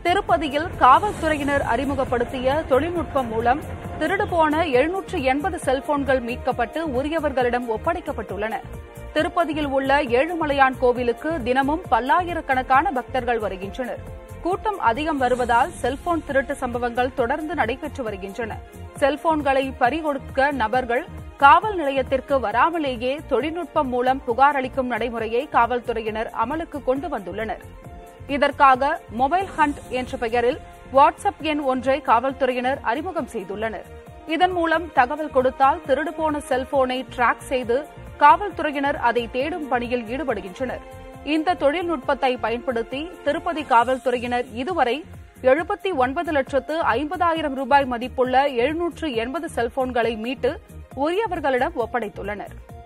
திருப்பதியில் காவல்துறையினர் அறிமுகப்படுத்திய தொழில்நுட்பம் மூலம் திருடு போன எழுநூற்று எண்பது செல்போன்கள் மீட்கப்பட்டு உரியவர்களிடம் ஒப்படைக்கப்பட்டுள்ளன திருப்பதியில் உள்ள ஏழுமலையான் கோவிலுக்கு தினமும் பல்லாயிரக்கணக்கான பக்தர்கள் வருகின்றனர் கூட்டம் அதிகம் வருவதால் செல்போன் திருட்டு சம்பவங்கள் தொடர்ந்து நடைபெற்று வருகின்றன செல்போன்களை பறிகொடுக்க நபர்கள் காவல் நிலையத்திற்கு வராமலேயே தொழில்நுட்பம் மூலம் புகார் அளிக்கும் நடைமுறையை காவல்துறையினர் அமலுக்கு கொண்டு வந்துள்ளனர் இதற்காக மொபைல் ஹண்ட் என்ற பெயரில் வாட்ஸ்அப் எண் ஒன்றை காவல்துறையினர் அறிமுகம் செய்துள்ளனர் இதன் மூலம் தகவல் கொடுத்தால் திருடு போன செல்போனை டிராக் செய்து காவல்துறையினர் அதை தேடும் பணியில் ஈடுபடுகின்றனர் இந்த தொழில்நுட்பத்தை பயன்படுத்தி திருப்பதி காவல்துறையினர் இதுவரை எழுபத்தி ஒன்பது லட்சத்து ஐம்பதாயிரம் ரூபாய் மதிப்புள்ள எழுநூற்று எண்பது செல்போன்களை மீட்டு உரியவர்களிடம் ஒப்படைத்துள்ளனர்